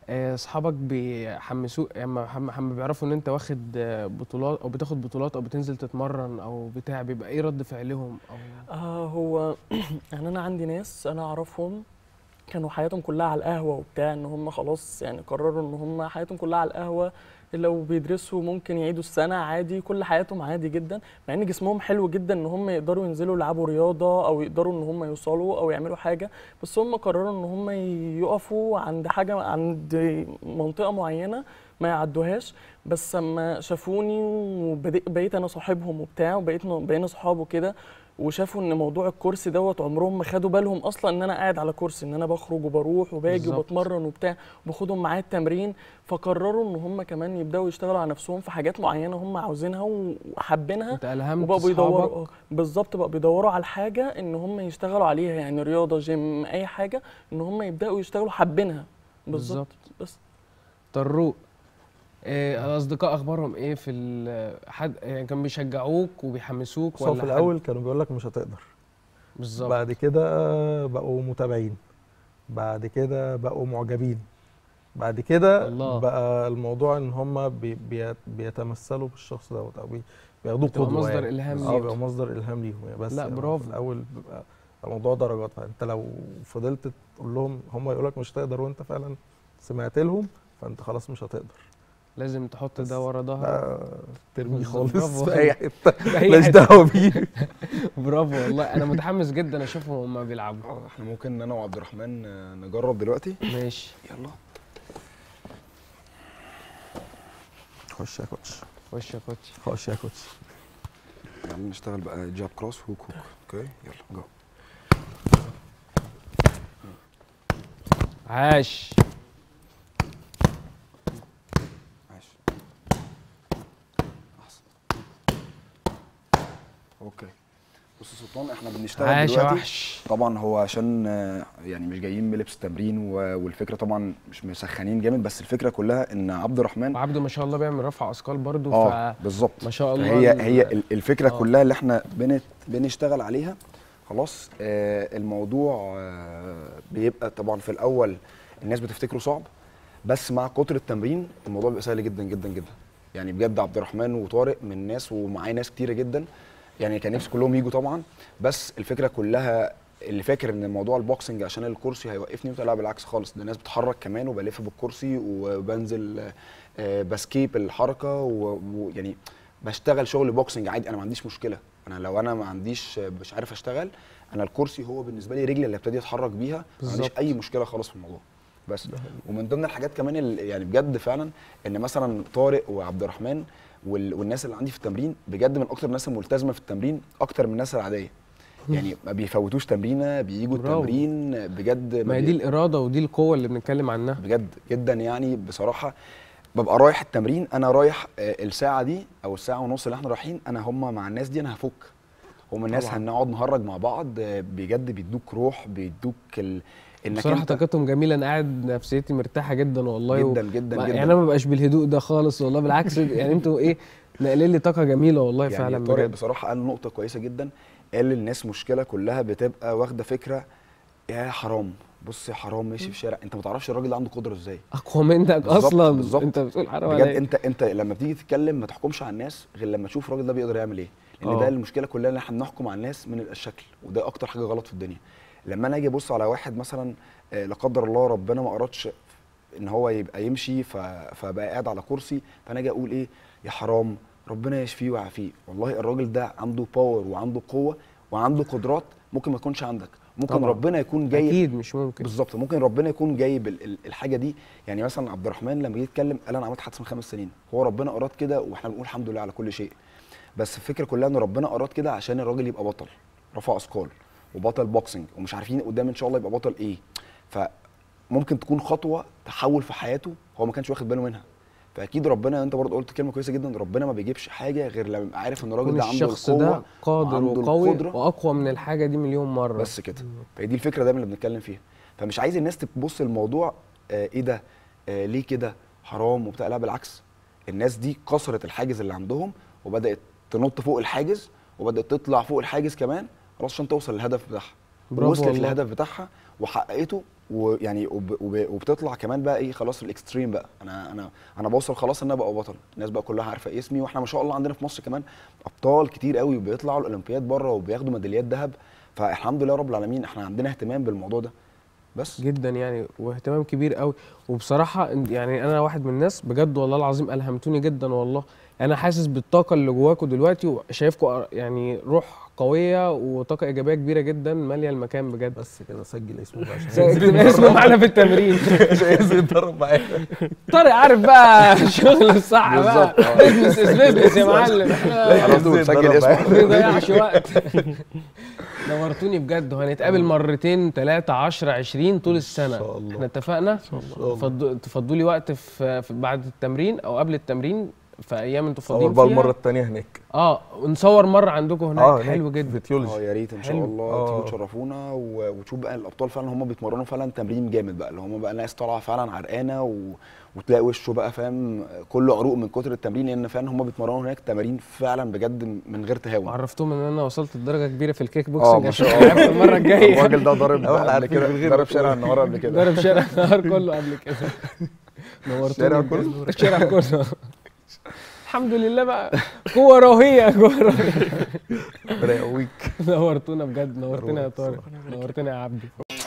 آه، اصحابك بيحمسوك اما حم- حم- بيعرفوا ان انت واخد آه، بطولات او بتاخد بطولات او بتنزل تتمرن او بتاع بيبقى ايه رد فعلهم او آه هو يعني انا عندي ناس انا اعرفهم كانوا حياتهم كلها على القهوه وبتاع ان هم خلاص يعني قرروا ان هم حياتهم كلها على القهوه لو بيدرسوا ممكن يعيدوا السنه عادي كل حياتهم عادي جدا مع ان جسمهم حلو جدا ان هم يقدروا ينزلوا يلعبوا رياضه او يقدروا ان هم يوصلوا او يعملوا حاجه بس هم قرروا ان هم يقفوا عند حاجه عند منطقه معينه ما يعدوهاش بس اما شافوني وبقيت انا صاحبهم وبتاع وبقيت بقينا صحاب وكده وشافوا ان موضوع الكرسي دوت عمرهم ما خدوا بالهم اصلا ان انا قاعد على كرسي ان انا بخرج وبروح وباجي بالظبط. وبتمرن وبتاع باخدهم معايا التمرين فقرروا ان هم كمان يبداوا يشتغلوا على نفسهم في حاجات معينه هم عاوزينها وحابينها انت الهمت وبقوا بيدوروا اصحابك آه، بالظبط بقى بيدوروا على حاجه ان هم يشتغلوا عليها يعني رياضه جيم اي حاجه ان هم يبداوا يشتغلوا حابينها بالظبط بس طروق آه، الاصدقاء اخبارهم ايه في ال- حد يعني كانوا بيشجعوك وبيحمسوك بس هو ولا في حد- الاول كانوا بيقول لك مش هتقدر بالظبط بعد كده بقوا متابعين بعد كده بقوا معجبين بعد كده الله. بقى الموضوع ان هم بي بي بيتمثلوا بالشخص دوت او بي- بياخدوه بتبقى قدوه مصدر يعني. إلهام اه ليك. بيبقى مصدر الهام ليهم يعني بس لا، يعني هو برافو. في الاول بيبقى الموضوع درجات فانت لو فضلت تقول لهم هم يقول لك مش هتقدر وانت فعلا سمعت لهم فانت خلاص مش هتقدر لازم تحط ده بس. ورا ظهرك لا ترميه بالظبط، خالص برافو. في اي حته بأي ماليش حتة. دعوه بيه برافو والله انا متحمس جدا اشوفهم هما بيلعبوا آه، احنا ممكن انا وعبد الرحمن آه، نجرب دلوقتي ماشي يلا خش يا كوتش خش يا كوتش خش يا كوتش يلا نشتغل بقى جاب كروس هوك هوك اوكي يلا جو عاش ماشي احسن اوكي بص يا سلطان احنا بنشتغل عاش يا دلوقتي وحش طبعا هو عشان آه، يعني مش جايين بلبس تمرين و- والفكره طبعا مش مسخنين جامد بس الفكره كلها ان عبد الرحمن وعبده ما شاء الله بيعمل رفع اثقال برضو اه ف بالظبط ما شاء الله هي ال- هي ال- الفكره آه. كلها اللي احنا بنت بنشتغل عليها خلاص آه الموضوع آه بيبقى طبعا في الاول الناس بتفتكره صعب بس مع كتر التمرين الموضوع بيبقى سهل جدا جدا جدا يعني بجد عبد الرحمن وطارق من الناس ومعايا ناس كتيره جدا يعني كان نفسي كلهم يجوا طبعا بس الفكره كلها اللي فاكر ان موضوع البوكسنج عشان الكرسي هيوقفني لا بالعكس خالص ده الناس بتتحرك كمان وبلف بالكرسي وبنزل آه، آه، بسكيب الحركه و- ويعني بشتغل شغل بوكسنج عادي انا ما عنديش مشكله انا لو انا ما عنديش مش عارف اشتغل انا الكرسي هو بالنسبه لي رجلي اللي ابتدي اتحرك بيها ما عنديش بالظبط. اي مشكله خالص في الموضوع بس ومن ضمن الحاجات كمان اللي يعني بجد فعلا ان مثلا طارق وعبد الرحمن وال- والناس اللي عندي في التمرين بجد من اكتر الناس الملتزمه في التمرين اكتر من الناس العاديه يعني ما بيفوتوش تمرينه بييجوا برافو. التمرين بجد ما هي بي- دي الاراده ودي القوه اللي بنتكلم عنها بجد جدا يعني بصراحه ببقى رايح التمرين انا رايح آه، الساعه دي او الساعه ونص اللي احنا رايحين انا هم مع الناس دي انا هفك هم الناس طبعاً. هنقعد نهرج مع بعض آه، بجد بيدوك روح بيدوك ال... انك بصراحه انت طاقتهم جميله انا قاعد نفسيتي مرتاحه جدا والله و- جدا جدا ما- جدا يعني انا ما ببقاش بالهدوء ده خالص والله بالعكس يعني انتوا ايه ناقلين لي طاقه جميله والله يعني فعلا طارق بجد بصراحه قال نقطه كويسه جدا قال للناس مشكله كلها بتبقى واخده فكره يا حرام بص يا حرام ماشي في الشارع انت ما تعرفش الراجل ده عنده قدره ازاي اقوى منك بالظبط، اصلا بالظبط. انت بتقول حرام بجد عليك انت انت لما بتيجي تتكلم ما تحكمش على الناس غير لما تشوف الراجل ده بيقدر يعمل ايه لان اه. ده المشكله كلها ان احنا بنحكم على الناس من الشكل وده اكتر حاجه غلط في الدنيا لما انا اجي ابص على واحد مثلا آه، لا قدر الله ربنا ما ارادش ان هو يبقى يمشي ف... فبقى قاعد على كرسي فانا اجي اقول ايه يا حرام ربنا يشفيه ويعافيه والله الراجل ده عنده باور وعنده قوه وعنده قدرات ممكن ما يكونش عندك ممكن طبعا. ربنا يكون جاي اكيد مش ممكن بالظبط ممكن ربنا يكون جايب ال- ال- الحاجه دي يعني مثلا عبد الرحمن لما جه يتكلم قال انا عملت حادثه من خمس سنين هو ربنا اراد كده واحنا بنقول الحمد لله على كل شيء بس الفكره كلها ان ربنا اراد كده عشان الراجل يبقى بطل رفع اثقال وبطل بوكسنج ومش عارفين قدام ان شاء الله يبقى بطل ايه فممكن تكون خطوه تحول في حياته هو ما كانش واخد باله منها فاكيد ربنا انت برضه قلت كلمه كويسه جدا ربنا ما بيجيبش حاجه غير لما يبقى عارف ان الراجل يكون ده عنده الشخص القوه ده قادر وعنده وقوي القدرة. واقوى من الحاجه دي مليون مره بس كده فهي دي الفكره دايما اللي بنتكلم فيها فمش عايز الناس تبص الموضوع آه ايه ده آه ليه كده حرام وبتاع لا بالعكس الناس دي كسرت الحاجز اللي عندهم وبدات تنط فوق الحاجز وبدات تطلع فوق الحاجز كمان خلاص عشان توصل للهدف بتاعها برافو وصلت والله. للهدف بتاعها وحققته ويعني وب... وب... وبتطلع كمان بقى ايه خلاص الاكستريم بقى انا انا انا بوصل خلاص ان انا بقى بطل الناس بقى كلها عارفه اسمي واحنا ما شاء الله عندنا في مصر كمان ابطال كتير قوي بيطلعوا الاولمبياد بره وبياخدوا ميداليات ذهب فالحمد لله رب العالمين احنا عندنا اهتمام بالموضوع ده بس جدا يعني واهتمام كبير قوي وبصراحه إن- يعني انا واحد من الناس بجد والله العظيم الهمتوني جدا والله انا حاسس بالطاقه اللي جواكم دلوقتي وشايفكم يعني روح قويه وطاقه ايجابيه كبيره جدا ماليه المكان بجد بس كده سجل اسمه بقى عشان اكتب اسمه معانا في التمرين مش عايز يتدرب معايا طارق عارف بقى الشغل الصح بقى بالظبط، آه. بزنس از بزنس يا معلم على طول يتدرب سجل معايا. اسمه ما يضيعش وقت نورتوني بجد وهنتقابل مرتين ثلاثة 10 20 طول السنة شاء الله. احنا اتفقنا الله. فضوا- تفضوا لي وقت في في- بعد التمرين او قبل التمرين في ايام انتوا صور فاضيين بقى فيها المره الثانيه هناك اه ونصور مرة عندكم هناك اه حلو جدا اه فيتيولوجي يا ريت ان شاء حلو. الله آه. تيجوا تشرفونا و- وتشوف بقى الابطال فعلا هم بيتمرنوا فعلا تمرين جامد بقى اللي هم بقى ناس طالعه فعلا عرقانه و... وتلاقي وشه بقى فاهم كله عروق من كتر التمرين لان فعلا هم بيتمرنوا هناك تمارين فعلا بجد من غير تهاون وعرفتهم ان انا وصلت لدرجة كبيرة في الكيك اه بوكسنج ما عشان شاء الله ألعب المرة الجاية الراجل ده ضارب أه، احنا قبل عارفين كده من غير ضرب ما شارع تقول. النهار قبل كده ضرب شارع النهار كله قبل كده نورتوني الشارع بجد. كله؟ الشارع كله الحمد لله بقى قوة روحية قوة روحية ربنا يقويك نورتونا بجد نورتنا يا روح. طارق نورتنا يا عبدي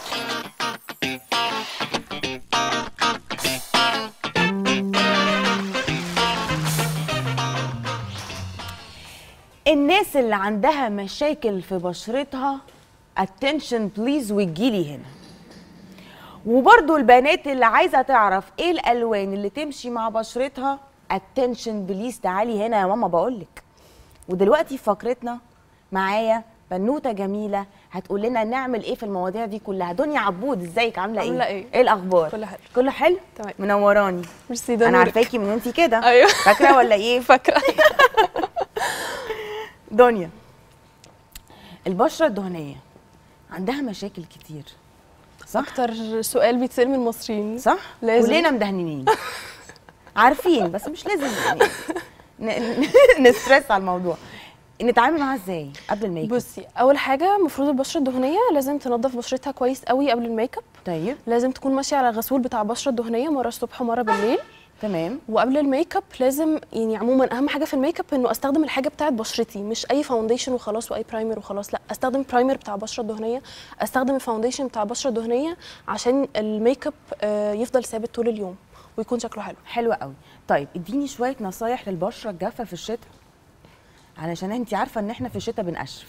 الناس اللي عندها مشاكل في بشرتها اتنشن بليز وتجيلي هنا وبرضو البنات اللي عايزه تعرف ايه الالوان اللي تمشي مع بشرتها اتنشن بليز تعالي هنا يا ماما بقولك ودلوقتي في فقرتنا معايا بنوته جميله هتقول لنا نعمل ايه في المواضيع دي كلها دنيا عبود ازيك عامله ايه عاملة إيه؟ ايه الاخبار كله حلو. كله حلو تمام. منوراني ميرسي ده انا نورك. عارفاكي من وانتي كده ايوه فاكره ولا ايه فاكره دنيا البشره الدهنيه عندها مشاكل كتير صح اكتر سؤال بيتسال من المصريين صح لازم. كلنا مدهنين عارفين بس مش لازم يعني ن- ن- نسترس على الموضوع نتعامل معاها ازاي قبل الميك اب بصي اول حاجه المفروض البشره الدهنيه لازم تنظف بشرتها كويس قوي قبل الميك اب طيب لازم تكون ماشيه على غسول بتاع البشره الدهنيه مره الصبح ومره بالليل تمام وقبل الميك اب لازم يعني عموما اهم حاجه في الميك اب انه استخدم الحاجه بتاعت بشرتي مش اي فاونديشن وخلاص واي برايمر وخلاص لا استخدم برايمر بتاع البشره الدهنيه استخدم الفاونديشن بتاع البشره الدهنيه عشان الميك اب آه، يفضل ثابت طول اليوم ويكون شكله حلو حلوة قوي طيب اديني شويه نصايح للبشره الجافه في الشتاء علشان انت عارفه ان احنا في الشتاء بنقشف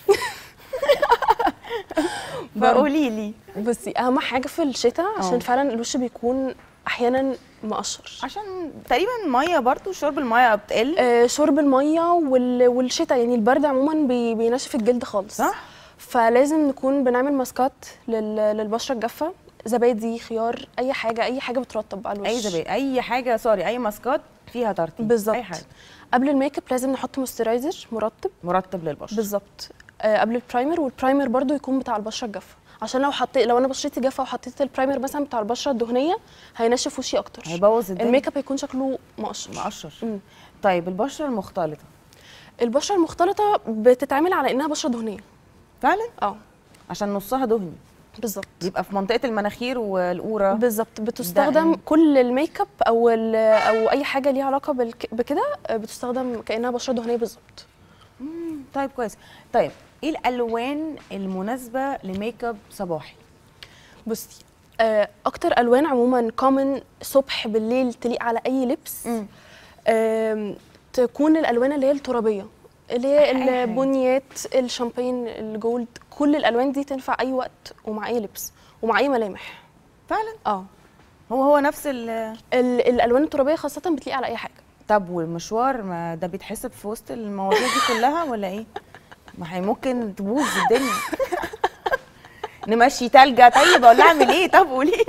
فقولي لي بصي اهم حاجه في الشتاء اه. عشان فعلا الوش بيكون احيانا مقشر عشان تقريبا ميه برضو شرب الميه بتقل آه، شرب الميه وال... والشتاء يعني البرد عموما بي... بينشف الجلد خالص صح فلازم نكون بنعمل ماسكات لل... للبشره الجافه زبادي خيار اي حاجه اي حاجه بترطب على الوش اي زبادي اي حاجه سوري اي ماسكات فيها ترطيب بالظبط اي حاجه قبل الميك اب لازم نحط مويسترايزر مرطب مرطب للبشره بالظبط آه، قبل البرايمر والبرايمر برضو يكون بتاع البشره الجافه عشان لو حطيت لو انا بشرتي جافه وحطيت البرايمر مثلا بتاع البشره الدهنيه هينشف وشي اكتر هيبوظ الدنيا الميك اب هيكون شكله مقشر مقشر مم. طيب البشره المختلطه البشره المختلطه بتتعامل على انها بشره دهنيه فعلا اه عشان نصها دهني بالظبط يبقى في منطقه المناخير والقوره بالظبط بتستخدم ده- كل الميك اب او ال- او اي حاجه ليها علاقه بالك- بكده آه، بتستخدم كانها بشره دهنيه بالظبط طيب كويس طيب ايه الالوان المناسبه لميك اب صباحي بصي آه، اكتر الوان عموما كومن صبح بالليل تليق على اي لبس مم. آم، تكون الالوان اللي هي الترابيه اللي هي أي حاجة. البنيات الشامبين الجولد كل الالوان دي تنفع اي وقت ومع اي لبس ومع اي ملامح فعلا اه هو هو نفس ال ال- الالوان الترابيه خاصه بتليق على اي حاجه طب والمشوار ما ده بيتحسب في وسط المواضيع دي كلها ولا ايه؟ ما هي ممكن تبوظ الدنيا نمشي تلجة طيب ولا اعمل ايه طب قولي لي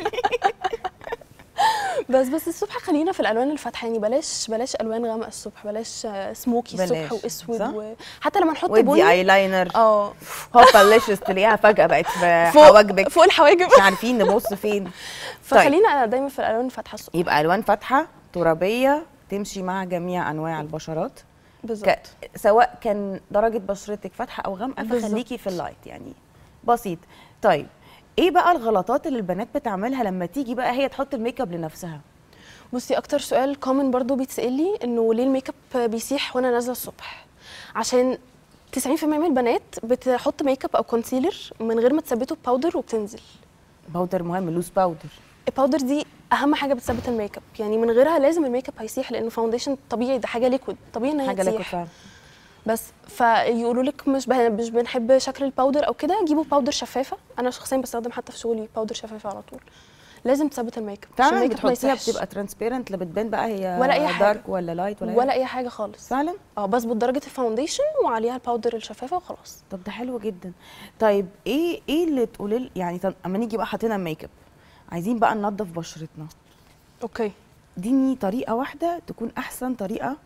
بس بس الصبح خلينا في الالوان الفاتحه يعني بلاش بلاش الوان غامقه الصبح بلاش آه، سموكي بلاش، الصبح واسود صح؟ وحتى لما نحط ودي بني ايلاينر اه هوبا ليشس تلاقيها فجأة بقت في فوق حواجبك فوق الحواجب مش عارفين نبص فين فخلينا دايما في الالوان الفاتحه الصبح يبقى الوان فاتحة ترابية تمشي مع جميع انواع البشرات بالظبط ك... سواء كان درجة بشرتك فاتحة أو غامقة بالظبط. فخليكي في اللايت يعني بسيط طيب ايه بقى الغلطات اللي البنات بتعملها لما تيجي بقى هي تحط الميك اب لنفسها بصي اكتر سؤال كومن برضو بيتسال لي انه ليه الميك اب بيسيح وانا نازله الصبح عشان 90% من البنات بتحط ميك اب او كونسيلر من غير ما تثبته بباودر وبتنزل باودر مهم لوز باودر الباودر دي اهم حاجه بتثبت الميك اب يعني من غيرها لازم الميك اب هيسيح لانه فاونديشن طبيعي ده حاجه ليكويد طبيعي ان هي حاجه ليكويد تسيح فعلا بس فيقولوا لك مش به- مش بنحب شكل الباودر او كده جيبوا باودر شفافه انا شخصيا بستخدم حتى في شغلي باودر شفافه على طول لازم تثبت الميك اب عشان فعلا الميك اب ما بتحطيها يسيحش. بتبقى ترانسبيرنت لا بتبان بقى هي ولا أي حاجة. دارك ولا لايت ولا, ولا اي حاجه خالص فعلا اه بظبط درجه الفاونديشن وعليها الباودر الشفافه وخلاص طب ده حلو جدا طيب ايه ايه اللي تقولي لي- يعني طب اما نيجي بقى حطينا الميك اب عايزين بقى ننضف بشرتنا اوكي اديني طريقه واحده تكون احسن طريقه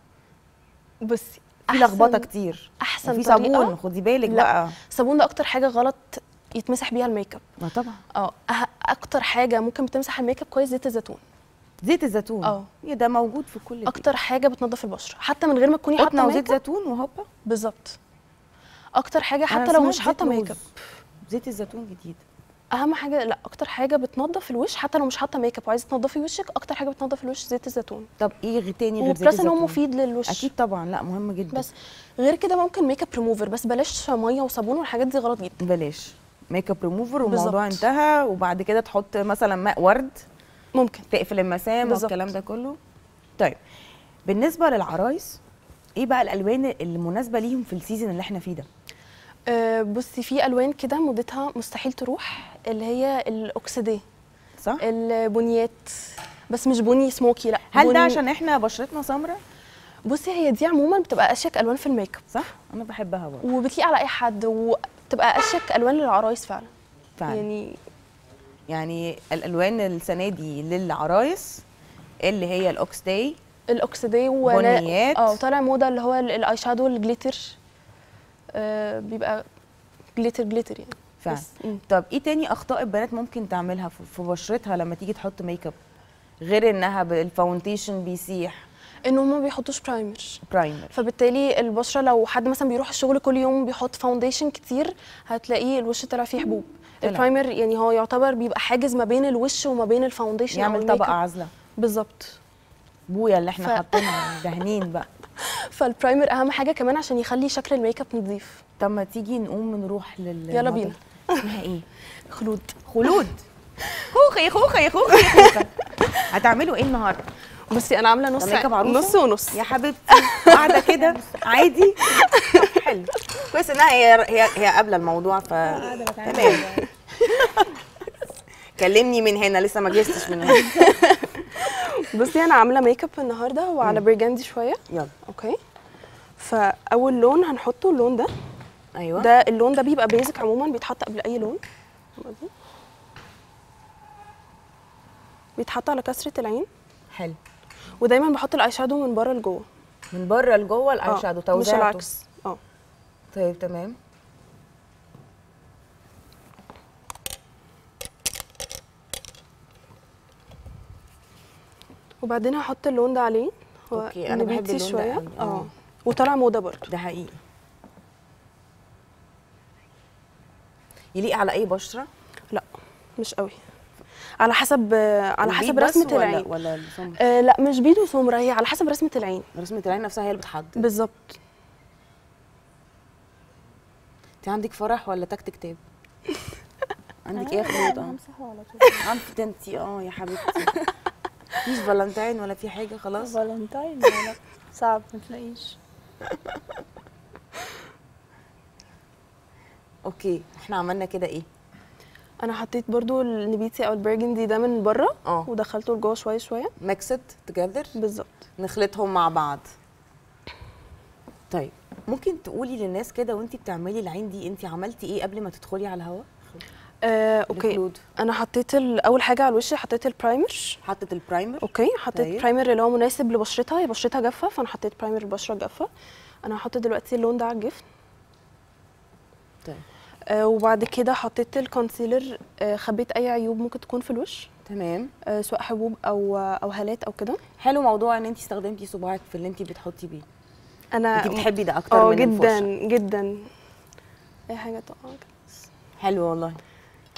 بصي في لخبطه كتير احسن في طريقة صابون خدي بالك لا. بقى الصابون ده اكتر حاجه غلط يتمسح بيها الميك اب ما طبعا اه أه- اكتر حاجه ممكن بتمسح الميك اب كويس زيت الزيتون زيت الزيتون اه. يا ده موجود في كل البيت. اكتر حاجه بتنظف البشره حتى من غير ما تكوني قطنه حاطه وزيت ميك اب زيتون وهوبا بالظبط اكتر حاجه أنا حتى لو سمعت مش زيت حاطه لوز. ميك اب زيت الزيتون جديد اهم حاجه لا اكتر حاجه بتنظف الوش حتى لو مش حاطه ميك اب وعايزه تنظفي وشك اكتر حاجه بتنظف الوش زيت الزيتون طب ايه غ- تاني غير زيت وبلس ان هو الزيتون مفيد للوش اكيد طبعا لا مهم جدا بس غير كده ممكن ميك اب ريموفر بس بلاش ميه وصابون والحاجات دي غلط جدا بلاش ميك اب ريموفر والموضوع بالظبط. انتهى وبعد كده تحط مثلا ماء ورد ممكن تقفل المسام بالظبط. والكلام ده كله طيب بالنسبه للعرايس ايه بقى الالوان المناسبه ليهم في السيزون اللي احنا فيه ده أه بصي في الوان كده مدتها مستحيل تروح اللي هي الاوكسيديه صح البنيات بس مش بني سموكي لا هل ده بني- عشان احنا بشرتنا سمراء بصي هي دي عموما بتبقى اشيك الوان في الميك اب صح انا بحبها برضه وبتليق على اي حد وبتبقى اشيك الوان للعرايس فعلا فعلا يعني يعني الالوان السنه دي للعرايس اللي هي الاوكس داي الاوكسيديه ولا بنيات. اه طالع موضه اللي هو ال- الاي شادو الجليتر آه بيبقى جليتر جليتر يعني فعلا بس، مم. طب ايه تاني اخطاء البنات ممكن تعملها في في بشرتها لما تيجي تحط ميك اب غير انها بالفاونديشن بيسيح ان هم ما بيحطوش برايمر برايمر فبالتالي البشره لو حد مثلا بيروح الشغل كل يوم بيحط فاونديشن كتير هتلاقيه الوش طلع فيه حبوب طلع. البرايمر يعني هو يعتبر بيبقى حاجز ما بين الوش وما بين الفاونديشن أو يعمل الميك طبقه اب. عازله بالظبط بويا اللي احنا ف- حاطينها دهنين بقى فالبرايمر اهم حاجه كمان عشان يخلي شكل الميك اب نظيف طب ما تيجي نقوم نروح لل يلا بينا. اسمها ايه خلود خلود خوخي خوخي خوخي خوخي هتعملوا ايه النهارده بصي انا عامله نص ده ميك اب عروسة؟ نص ونص يا حبيبتي قاعده كده عادي حلو كويس انها هي هي هي قابله الموضوع ف تمام كلمني من هنا لسه ما جهزتش من هنا بصي انا عامله ميك اب النهارده وعلى برجندي شويه يلا اوكي فاول لون هنحطه اللون ده ايوه ده اللون ده بيبقى بيزك عموما بيتحط قبل اي لون بيتحط على كسره العين حلو ودايما بحط الاي شادو من بره لجوه من بره لجوه آه، الاي شادو مش توزيعته العكس اه طيب تمام وبعدين هحط اللون ده عليه هو أوكي، أنا بحب نبيتي اللون ده شويه قوي، آه. اه وطالع موضه برضه ده حقيقي يليق على اي بشره لا مش قوي على حسب على حسب البيض بس رسمه ولا- العين ولا السمر آه لا مش بيض وسمره هي على حسب رسمه العين رسمه العين نفسها هي اللي بتحدد بالظبط انت عندك فرح ولا تكت كتاب عندك ايه يا خلود اه عارفه انت اه يا حبيبتي مفيش فالنتاين ولا في حاجه خلاص فالنتاين لا صعب ما تلاقيش اوكي احنا عملنا كده ايه انا حطيت برضو النبيتي او البرجندي ده من بره اه. ودخلته لجوه شويه شويه ميكسد توجذر بالظبط نخلطهم مع بعض طيب ممكن تقولي للناس كده وانت بتعملي العين دي انت عملتي ايه قبل ما تدخلي على الهواء آه، اوكي لخلود. انا حطيت ال- اول حاجه على الوش حطيت البرايمر حطت البرايمر اوكي حطيت طيب. برايمر اللي هو مناسب لبشرتها هي بشرتها جافه فانا حطيت برايمر البشره جافه انا هحط دلوقتي اللون ده على الجفن طيب آه وبعد كده حطيت الكونسيلر آه خبيت اي عيوب ممكن تكون في الوش تمام آه سواء حبوب او او هالات او كده حلو موضوع ان انت استخدمتي صباعك في اللي انت بتحطي بيه انا انت بتحبي ده اكتر اه من جدا الفرشه جدا اي حاجه طبعا حلو والله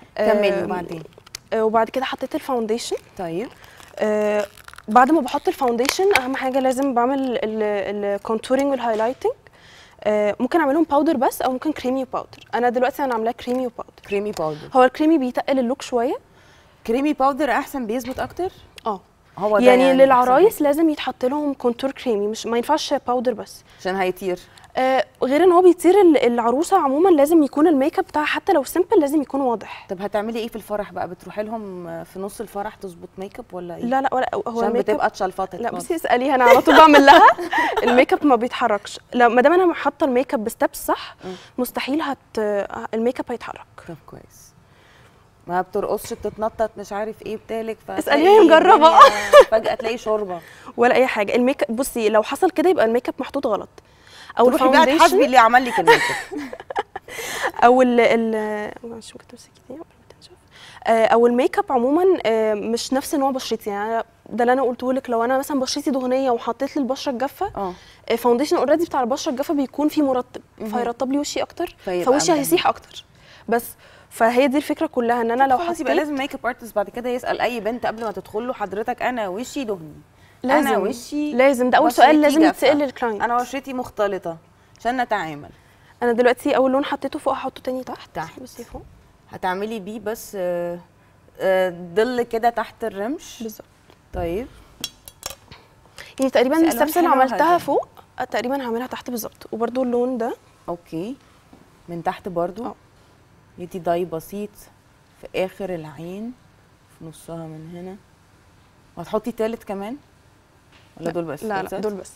كملي آم، وبعدين آه، وبعد كده حطيت الفاونديشن طيب آه، بعد ما بحط الفاونديشن اهم حاجه لازم بعمل الكونتورنج والهايلايتنج ممكن اعملهم باودر بس او ممكن كريمي وباودر انا دلوقتي انا عاملاه كريمي وباودر كريمي باودر هو الكريمي بيتقل اللوك شويه كريمي باودر احسن بيثبت اكتر اه هو ده يعني, أحسن للعرايس لازم يتحط لهم كونتور كريمي مش ما ينفعش باودر بس حاجة. عشان هيطير آه غير ان هو بيطير ال- العروسه عموما لازم يكون الميك اب بتاعها حتى لو سيمبل لازم يكون واضح طب هتعملي ايه في الفرح بقى بتروحي لهم في نص الفرح تظبط ميك اب ولا ايه لا لا ولا هو عشان الميك اب بتبقى اتشلفطت لا خالص. بصي اساليها انا على طول بعمل لها الميك اب ما بيتحركش لا ما دام انا حاطه الميك اب بستبس صح مستحيل هت الميك اب هيتحرك طب كويس ما بترقصش بتتنطط مش عارف ايه بتالك فتلاقي اسأليها هي مجربة. الدنيا فجأة تلاقي شوربة ولا اي حاجه الميك اب بصي لو حصل كده يبقى الميك اب محطوط غلط او تروحي بقى تحاسبي الفاونديشن اللي عمل لك الميك اب او ال ال معلش ممكن تمسكي دي قبل ما تنشف آه، او الميك اب عموما آه، مش نفس نوع بشرتي يعني أنا- ده اللي انا قلته لك لو انا مثلا بشرتي دهنيه وحطيت لي البشره الجافه اه فاونديشن اوريدي بتاع البشره الجافه بيكون فيه مرطب فيرطب لي وشي اكتر فيبقى فوشي مدهن. هيسيح اكتر بس فهي دي الفكره كلها ان انا لو خلاص حطيت يبقى لازم ميك اب ارتست بعد كده يسال اي بنت قبل ما تدخل له حضرتك انا وشي دهني لازم انا وشي لازم ده اول بشرتي سؤال لازم جافة. يتسال للكلاينت انا بشرتي مختلطه عشان نتعامل انا دلوقتي اول لون حطيته فوق هحطه تاني تحت تحت. بصي فوق هتعملي بيه بس آه، آه، ظل كده تحت الرمش بالظبط طيب يعني تقريبا بس ألوان الستبس اللي حلوة عملتها هادية. فوق آه، تقريبا هعملها تحت بالظبط وبرده اللون ده اوكي من تحت برضو اه. يدي داي بسيط في اخر العين في نصها من هنا وهتحطي تالت كمان ولا دول بس لا that's لا it؟ دول بس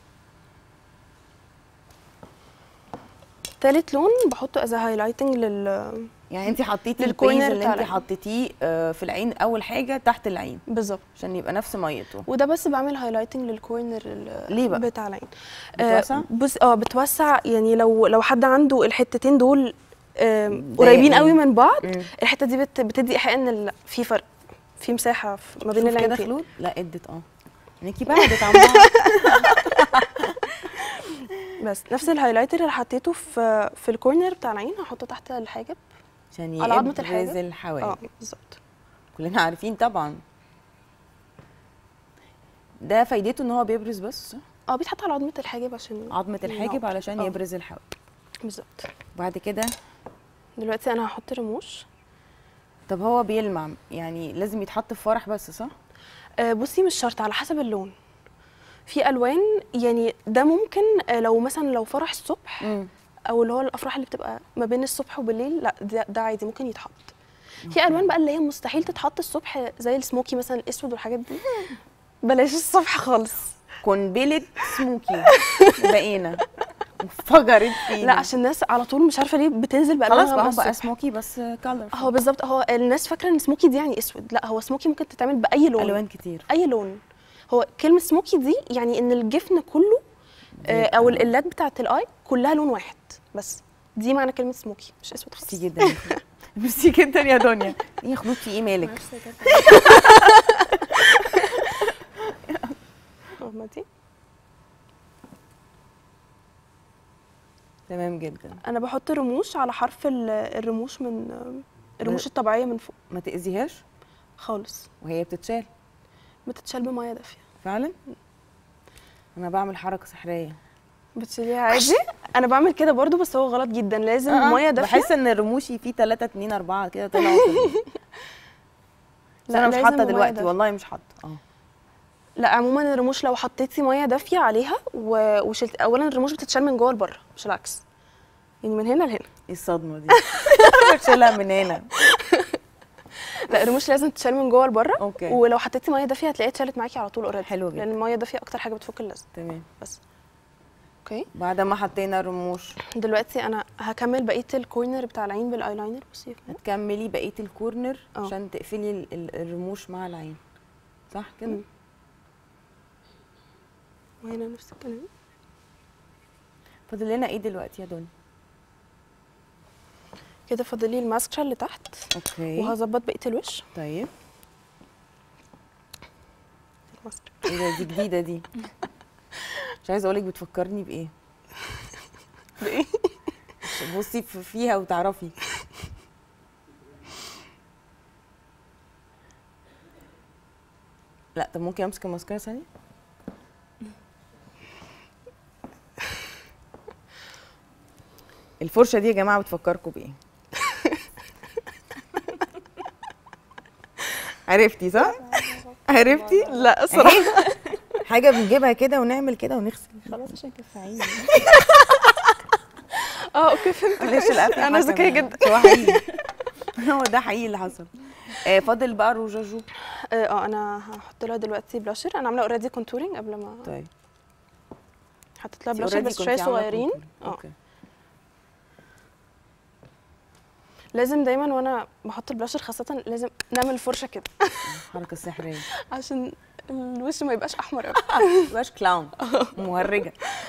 تالت لون بحطه از هايلايتنج لل يعني انت حطيتي للكورنر البيز اللي بتاع انت العين. حطيتيه آه، في العين اول حاجه تحت العين بالظبط عشان يبقى نفس ميته وده بس بعمل هايلايتنج للكورنر ال- ليه بقى؟ بتاع العين بتوسع؟ آه بص اه بتوسع يعني لو لو حد عنده الحتتين دول آه ضايقين. قريبين قوي من بعض مم. الحته دي بت بتدي ايحاء ان ال- في فرق في مساحه في- ما بين شوف كده العينتين خلود لا ادت اه عينيكي بعدت عن بعض بس نفس الهايلايتر اللي حطيته في في الكورنر بتاع العين هحطه تحت الحاجب عشان على عظمة يبرز الحاجب. الحواجب اه بالظبط كلنا عارفين طبعا ده فايدته ان هو بيبرز بس صح؟ اه بيتحط على عظمه الحاجب عشان عظمه الحاجب ينور. علشان اه. يبرز الحواجب بالظبط بعد كده دلوقتي انا هحط رموش طب هو بيلمع يعني لازم يتحط في فرح بس صح؟ آه بصي مش شرط على حسب اللون في الوان يعني ده ممكن آه لو مثلا لو فرح الصبح امم او اللي هو الافراح اللي بتبقى ما بين الصبح وبالليل لا ده, ده عادي ممكن يتحط في الوان بقى اللي هي مستحيل تتحط الصبح زي السموكي مثلا الاسود والحاجات دي بلاش الصبح خالص قنبله سموكي بقينا انفجرت فينا لا عشان الناس على طول مش عارفه ليه بتنزل بقى خلاص لونها بقى هو بس بقى الصبح. سموكي بس كلر هو بالظبط هو الناس فاكره ان سموكي دي يعني اسود لا هو سموكي ممكن تتعمل باي لون الوان كتير اي لون هو كلمه سموكي دي يعني ان الجفن كله آه، او اللات بتاعت الاي كلها لون واحد بس دي معنى كلمه سموكي مش اسود خالص ميرسي جدا يا خلود. ميرسي جدا يا دنيا ايه يا خلود في ايه مالك فاهمة دي تمام جدا انا بحط رموش على حرف ال- الرموش من آه، الرموش الطبيعيه من فوق ما تاذيهاش خالص وهي بتتشال بتتشال بميه دافيه فعلا انا بعمل حركه سحريه بتشيليها عادي انا بعمل كده برضو بس هو غلط جدا لازم آه، ميه دافيه بحس ان رموشي فيه 3 2 4 كده طلعوا كده. بس لا، انا مش لازم حاطه مية دلوقتي دافية. والله مش حاطه اه لا عموما الرموش لو حطيتي ميه دافيه عليها و- وشلت اولا الرموش بتتشال من جوه لبره مش العكس يعني من هنا لهنا ايه الصدمه دي بشيلها من هنا لا الرموش لازم تتشال من جوه لبره اوكي ولو حطيتي ميه دافيه هتلاقيها اتشالت معاكي على طول اوريدي حلو جدا. لان الميه الدافيه اكتر حاجه بتفك اللزق تمام بس اوكي بعد ما حطينا الرموش دلوقتي انا هكمل بقيه الكورنر بتاع العين بالايلاينر بصي كده. هتكملي بقيه الكورنر اه. عشان تقفلي ال- ال- الرموش مع العين صح كده مم. وهنا نفس الكلام فاضل لنا ايه دلوقتي يا دنيا كده فاضل لي الماسكرا اللي تحت اوكي وهظبط بقيه الوش طيب الماسكرا ايه ده دي جديده دي مش عايزه اقولك بتفكرني بايه بايه بصي في- فيها وتعرفي لا طب ممكن امسك الماسكارا ثانيه الفرشه دي يا جماعه بتفكركم بايه عرفتي صح عرفتي لا أهي. حاجه بنجيبها كده ونعمل كده ونغسل خلاص عشان كفايين اه اوكي فهمت معلش القفل انا حسب ذكيه يعني. جدا هو حقيقي هو ده حقيقي اللي حصل آه فاضل بقى الروجاجو اه آه، انا هحط لها دلوقتي بلاشر انا عامله اوريدي كونتورنج قبل ما طيب حطيت لها انتي بلاشر already بس كنتي شويه عاملة صغيرين contour. اه اوكي لازم دايما وانا بحط البلاشر خاصه لازم نعمل فرشه كده حركه سحريه عشان الوش ما يبقاش احمر قوي ما تبقاش كلاون مهرجه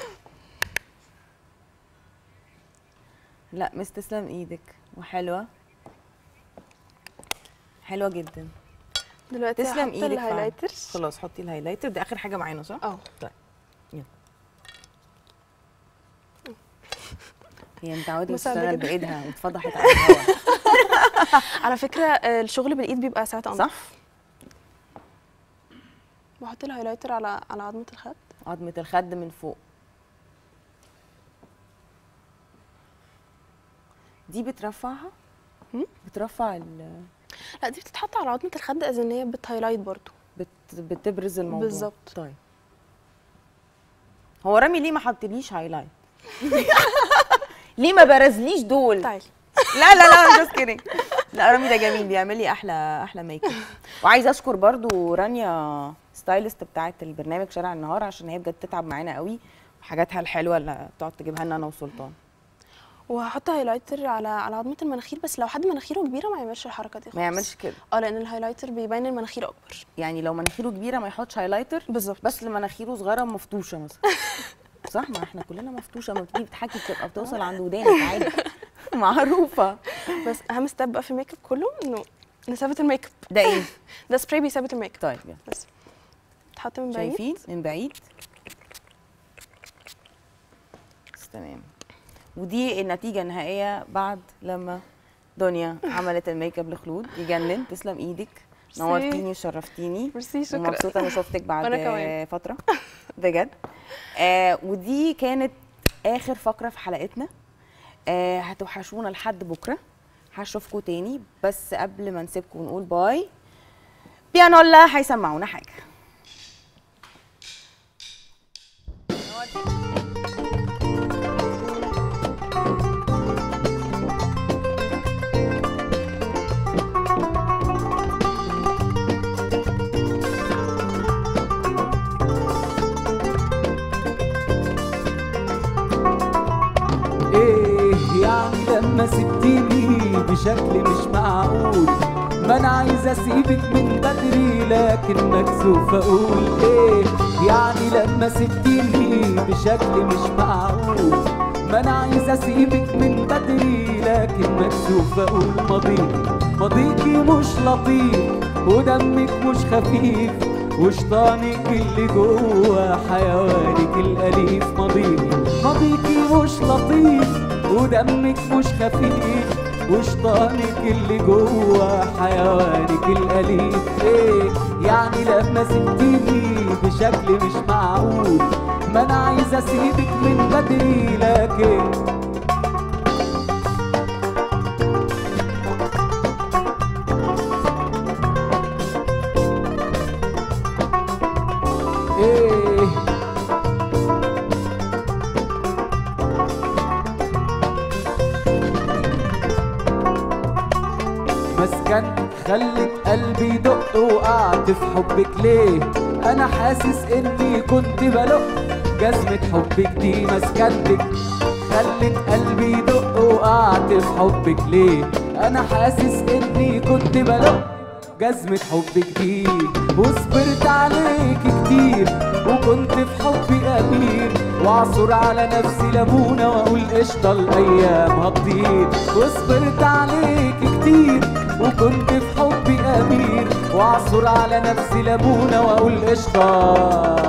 لا مس تسلم ايدك وحلوه حلوه جدا دلوقتي تسلم هحط ايدك فعلا. الهايلايترز خلاص حطي الهايلايتر ده اخر حاجه معانا صح اه طيب يلا هي متعوده مساعدة تشتغل جدا. بايدها واتفضحت على الهوا على فكره آه، الشغل بالايد بيبقى ساعات انضف صح بحط الهايلايتر على على عظمه الخد عظمه الخد من فوق دي بترفعها هم؟ بترفع ال لا دي بتتحط على عظمه الخد از ان هي بتهايلايت برضو بت... بتبرز الموضوع بالظبط. طيب هو رامي ليه ما حطليش هايلايت ليه ما برزليش دول تعالي لا لا لا جاست كيدنج لا رامي ده جميل بيعمل لي احلى احلى ميك اب وعايزه اشكر برضو رانيا ستايلست بتاعه البرنامج شارع النهار عشان هي بجد تتعب معانا قوي وحاجاتها الحلوه اللي بتقعد تجيبها لنا انا وسلطان وهحط هايلايتر على على عظمه المناخير بس لو حد مناخيره كبيره ما يعملش الحركه دي خالص ما يعملش كده اه لان الهايلايتر بيبين المناخير اكبر يعني لو مناخيره كبيره ما يحطش هايلايتر بالظبط بس اللي مناخيره صغيره مفتوشه مثلا صح ما احنا كلنا مفتوشه ما بتيجي بتحكي بتبقى بتوصل عند ودانك عادي معروفه بس اهم ستيب بقى في الميك اب كله انه نثبت الميك اب ده ايه ده سبراي بيثبت الميك اب طيب يلا بس تحط من بعيد شايفين من بعيد بس تمام ودي النتيجه النهائيه بعد لما دنيا عملت الميك اب لخلود يجنن تسلم ايدك نورتيني وشرفتيني ميرسي شكرا ومبسوطه اني شفتك بعد وأنا كمان. فتره بجد آه ودي كانت اخر فقره في حلقتنا آه هتوحشونا لحد بكره هشوفكم تاني بس قبل ما نسيبكم ونقول باي بيانولا هيسمعونا حاجه ايه يعني لما سبتيني بشكل مش معقول ما انا عايز اسيبك من بدري لكن مكسوف اقول ايه يعني لما سبتيني بشكل مش معقول ما انا عايز اسيبك من بدري لكن مكسوف اقول ماضيكي ماضيكي مش لطيف ودمك مش خفيف وشطانك اللي جوه حيوانك الأليف ماضيكي ماضيكي مش لطيف ودمك مش خفيف وشطانك اللي جوه حيوانك الأليف ايه يعني لما سبتيني بشكل مش معقول ما انا عايز اسيبك من بدري لكن ايه مسكنتك خلت قلبي يدق وقعت في حبك ليه انا حاسس اني كنت بلق جزمة حبك دي مسكنتك خلت قلبي يدق وقعت في حبك ليه انا حاسس اني كنت بلق جزمة حبك دي وصبرت عليك كتير وكنت في حبي أمير واعصر على نفسي ليمونة واقول قشطة الأيام هتطير وصبرت عليك كتير وكنت في حبي أمير واعصر على نفسي ليمونة واقول قشطة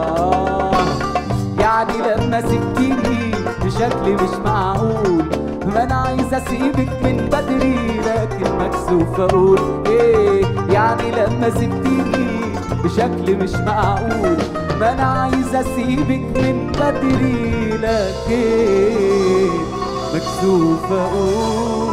يعني لما سبتيني بشكل مش معقول ما انا عايز اسيبك من بدري لكن مكسوف اقول ايه يعني لما سبتيني بشكل مش معقول ما انا عايز اسيبك من بدري لكن مكسوف اقول